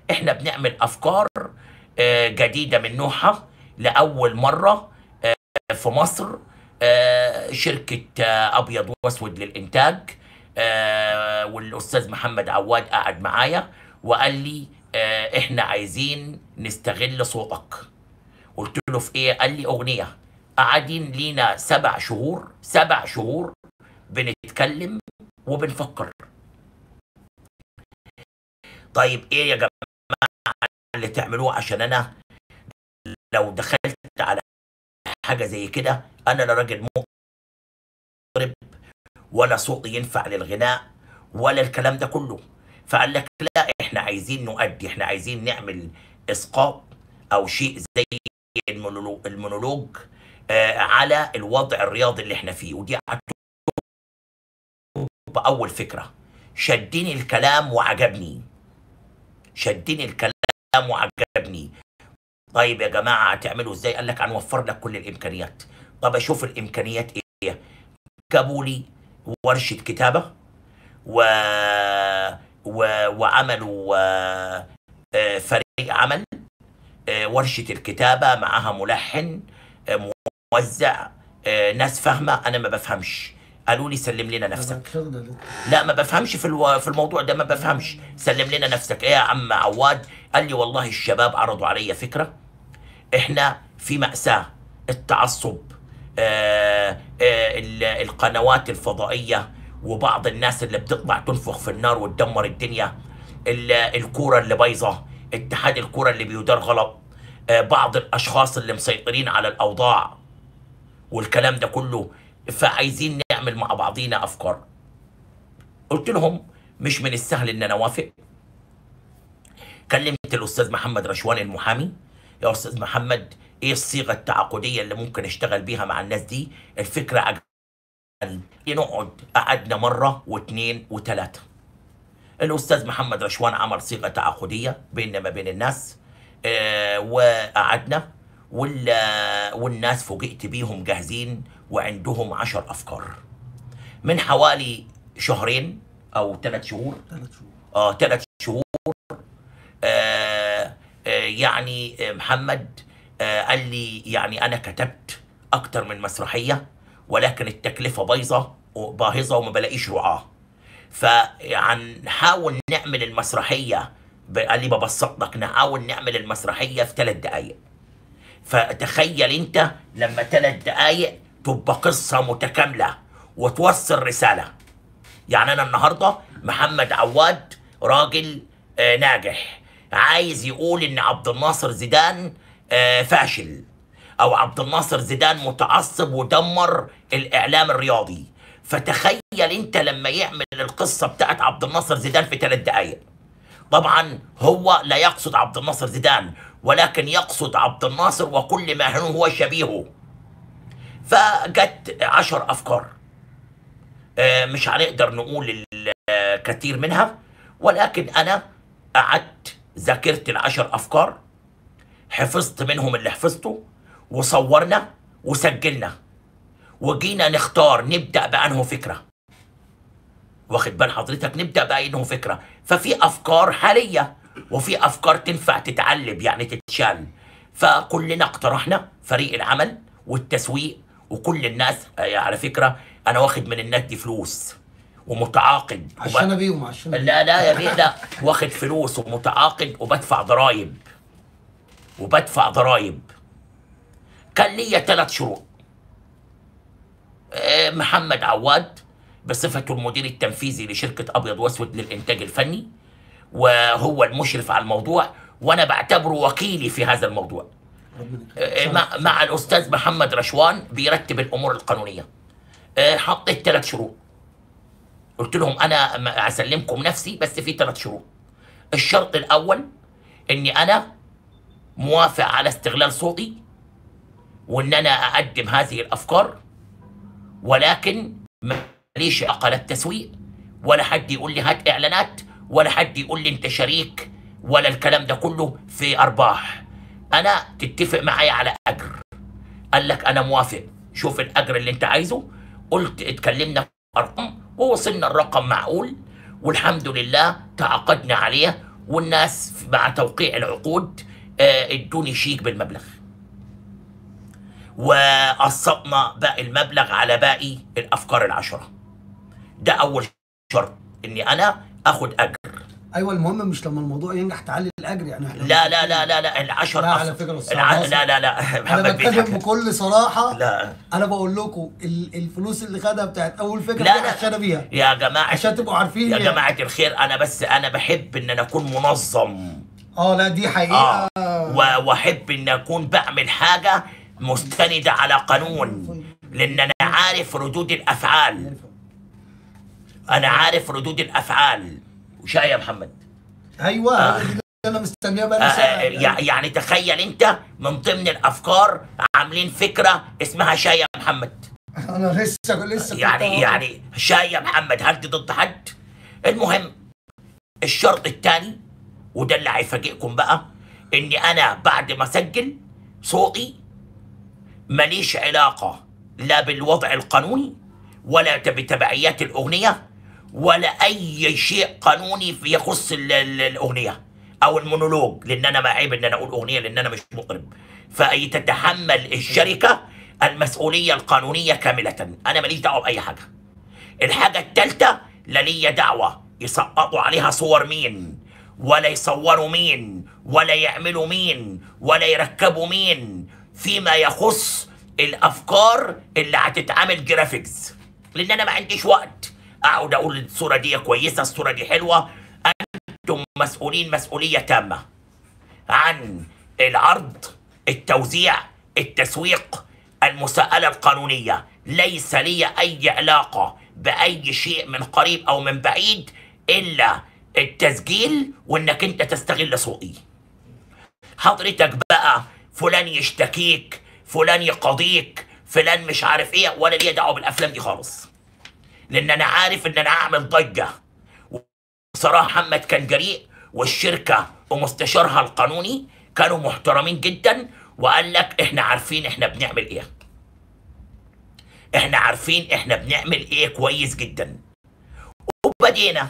احنا بنعمل افكار آه، جديده من نوعها لاول مره آه، في مصر آه، شركه آه، ابيض واسود للانتاج آه، والاستاذ محمد عواد قعد معايا وقال لي آه، احنا عايزين نستغل صوتك قلت له في ايه قال لي اغنيه قاعدين لينا سبع شهور سبع شهور بنتكلم وبنفكر طيب ايه يا جماعه اللي تعملوه عشان انا لو دخلت على حاجه زي كده انا لا راجل مطرب ولا صوتي ينفع للغناء ولا الكلام ده كله فقال لك لا احنا عايزين نؤدي احنا عايزين نعمل اسقاط او شيء زي المونولوج, المونولوج آه على الوضع الرياضي اللي احنا فيه ودي هتبقى اول فكره شدني الكلام وعجبني شدني الكلام وعجبني طيب يا جماعه هتعملوا ازاي قال لك هنوفر لك كل الامكانيات طب اشوف الامكانيات ايه جابوا لي ورشه كتابه و... و... وعملوا آه، آه، فريق عمل آه، ورشه الكتابه معاها ملحن آه، موزع آه، ناس فاهمه انا ما بفهمش قالوا لي سلم لنا نفسك لا ما بفهمش في الو... في الموضوع ده ما بفهمش سلم لنا نفسك ايه يا عم عواد قال لي والله الشباب عرضوا علي فكره احنا في مأساة التعصب آه آه ال- القنوات الفضائية وبعض الناس اللي بتطلع تنفخ في النار وتدمر الدنيا ال- الكورة اللي بايظة اتحاد الكورة اللي بيدار غلط آه بعض الأشخاص اللي مسيطرين على الأوضاع والكلام ده كله فعايزين نعمل مع بعضينا أفكار قلت لهم مش من السهل ان انا اوافق كلمت الاستاذ محمد رشوان المحامي يا استاذ محمد ايه الصيغه التعاقديه اللي ممكن اشتغل بيها مع الناس دي الفكره عجبتني نقعد قعدنا مره واثنين وثلاثه الاستاذ محمد رشوان عمل صيغه تعاقديه بيننا ما بين الناس آه وقعدنا وال والناس فوجئت بيهم جاهزين وعندهم عشر افكار من حوالي شهرين او ثلاث شهور ثلاث شهور اه ثلاث شهور آه آه يعني آه، محمد آه قال لي يعني انا كتبت اكتر من مسرحيه ولكن التكلفه بايظه وباهظه وما بلاقيش رعاه فهنحاول نعمل المسرحيه ب- قال لي ببسط لك نحاول نعمل المسرحيه في ثلاث دقائق فتخيل انت لما ثلاث دقائق تبقى قصه متكامله وتوصل رساله يعني انا النهارده محمد عواد راجل آه ناجح عايز يقول ان عبد الناصر زيدان آه فاشل او عبد الناصر زيدان متعصب ودمر الاعلام الرياضي فتخيل انت لما يعمل القصه بتاعت عبد الناصر زيدان في ثلاث دقائق طبعا هو لا يقصد عبد الناصر زيدان ولكن يقصد عبد الناصر وكل ما هو شبيهه فجت عشر افكار آه، مش هنقدر نقول الكثير منها ولكن انا قعدت ذاكرت العشر افكار حفظت منهم اللي حفظته وصورنا وسجلنا وجينا نختار نبدا بانه فكره واخد بال حضرتك نبدا بانه فكره ففي افكار حاليه وفي افكار تنفع تتعلب يعني تتشال فكلنا اقترحنا فريق العمل والتسويق وكل الناس آه، على فكره انا واخد من الناس دي فلوس ومتعاقد وب- عشان بيهم عشان لا لا يا بيه لا واخد فلوس ومتعاقد وبدفع ضرايب وبدفع ضرايب كان ليا ثلاث شروط آه، محمد عواد بصفته المدير التنفيذي لشركة أبيض وأسود للإنتاج الفني وهو المشرف على الموضوع وأنا بعتبره وكيلي في هذا الموضوع ربنا آه، يخليك. مع, مع الأستاذ محمد رشوان بيرتب الأمور القانونية آه، حطيت ثلاث شروط قلت لهم أنا م- هسلمكم نفسي بس في ثلاث شروط الشرط الأول إني أنا موافق على استغلال صوتي وإن أنا أقدم هذه الأفكار ولكن ماليش علاقه لا التسويق ولا حد يقول لي هات اعلانات ولا حد يقول لي انت شريك ولا الكلام ده كله في ارباح انا تتفق معايا على اجر قال لك انا موافق شوف الاجر اللي انت عايزه قلت اتكلمنا في ارقام ووصلنا الرقم معقول والحمد لله تعاقدنا عليه والناس مع توقيع العقود آه، ادوني شيك بالمبلغ وقسطنا باقي المبلغ على باقي الافكار العشره ده اول شرط اني انا اخد اجر ايوه المهم مش لما الموضوع ينجح تعلي الاجر يعني احنا لا لا لا لا لا العشر لا، على أص- فكرة أستاذ الع... ناصر. لا لا لا انا محمد بتكلم بيضحك. بكل صراحه لا انا بقول لكم ال- الفلوس اللي خدها بتاعت اول فكره لا دي لا عشان بيها يا جماعه عشان تبقوا عارفين يا يعني. جماعه الخير انا بس انا بحب ان انا اكون منظم اه لا دي حقيقه اه و- واحب ان اكون بعمل حاجه مستنده على قانون لان انا عارف ردود الافعال انا عارف ردود الافعال وشاي يا محمد ايوه آه. هذا دي اللي انا مستنيها آه بقى آه يع- يعني تخيل انت من ضمن الافكار عاملين فكره اسمها شاي يا محمد انا لسه لسه كنت يعني هقول. يعني شاي يا محمد هل دي ضد حد المهم الشرط الثاني وده اللي هيفاجئكم بقى اني انا بعد ما اسجل صوتي ماليش علاقه لا بالوضع القانوني ولا بتبعيات الاغنيه ولا اي شيء قانوني يخص ال- ال- الاغنيه او المونولوج لان انا ما عيب ان انا اقول اغنيه لان انا مش مطرب فاي تتحمل الشركه المسؤوليه القانونيه كامله انا ماليش دعوه باي حاجه الحاجة التالتة لا ليا دعوة يسقطوا عليها صور مين ولا يصوروا مين ولا يعملوا مين ولا يركبوا مين فيما يخص الأفكار اللي هتتعمل جرافيكس لأن أنا ما عنديش وقت أقعد أقول الصورة دي كويسة الصورة دي حلوة أنتم مسؤولين مسؤولية تامة عن العرض التوزيع التسويق المساءلة القانونية ليس لي أي علاقة بأي شيء من قريب أو من بعيد إلا التسجيل وإنك أنت تستغل سوقي حضرتك بقى فلان يشتكيك فلان يقاضيك فلان مش عارف ايه ولا ليا دعوه بالافلام دي خالص لان انا عارف ان انا هعمل ضجه بصراحة محمد كان جريء والشركة ومستشارها القانوني كانوا محترمين جدا وقال لك احنا عارفين احنا بنعمل ايه احنا عارفين احنا بنعمل ايه كويس جدا وبدينا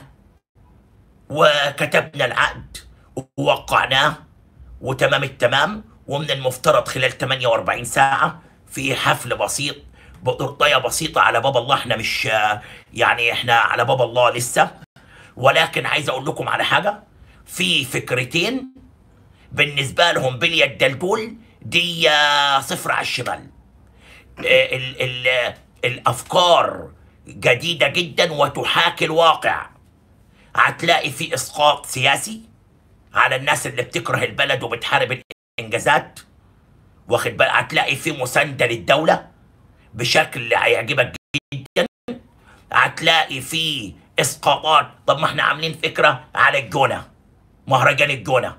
وكتبنا العقد ووقعناه وتمام التمام ومن المفترض خلال 48 ساعة في حفل بسيط بطرطية بسيطة على باب الله احنا مش يعني احنا على باب الله لسه ولكن عايز اقول لكم على حاجه في فكرتين بالنسبه لهم بلية الدلدول دي آه، صفر على الشمال آه، ال ال الافكار جديده جدا وتحاكي الواقع هتلاقي في اسقاط سياسي على الناس اللي بتكره البلد وبتحارب الانجازات واخد بالك هتلاقي في مسانده للدوله بشكل هيعجبك جدا هتلاقي فيه اسقاطات طب ما احنا عاملين فكره على الجونه مهرجان الجونه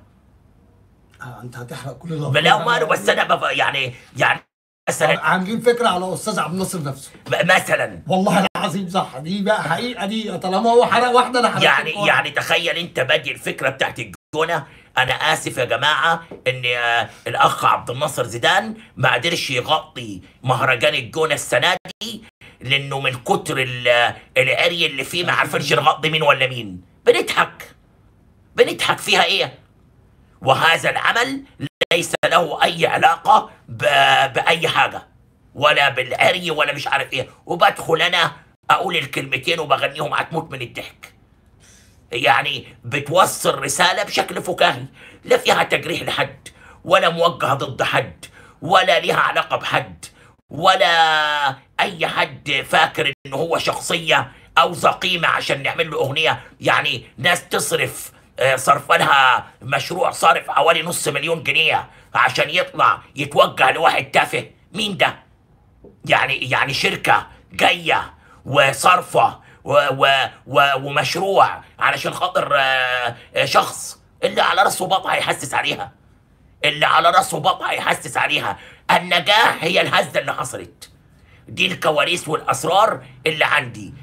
آه انت هتحرق كل الأفكار. لا وماله بس انا بف... يعني يعني مثلا عاملين فكره على استاذ عبد الناصر نفسه مثلا والله العظيم صح دي بقى حقيقه دي طالما هو حرق واحده انا حرقت يعني الكورة. يعني تخيل انت بادي الفكره بتاعت الجونه انا اسف يا جماعه ان آه، الاخ عبد الناصر زيدان ما قدرش يغطي مهرجان الجونه السنه دي لانه من كتر ال- العري اللي فيه ما عارفينش نغطي مين ولا مين بنضحك بنضحك فيها ايه وهذا العمل ليس له اي علاقه ب... باي حاجه ولا بالعري ولا مش عارف ايه وبدخل انا اقول الكلمتين وبغنيهم هتموت من الضحك يعني بتوصل رسالة بشكل فكاهي لا فيها تجريح لحد ولا موجهة ضد حد ولا ليها علاقة بحد ولا أي حد فاكر إن هو شخصية أو زقيمة عشان نعمل له أغنية يعني ناس تصرف آه، صرف لها مشروع صارف حوالي نص مليون جنيه عشان يطلع يتوجه لواحد تافه مين ده؟ يعني يعني شركة جاية وصارفة و و و ومشروع علشان خاطر آه، آه، شخص اللي على راسه بطء هيحسس عليها اللي على راسه بطء هيحسس عليها النجاح هي الهزة اللي حصلت دي الكواليس والأسرار اللي عندي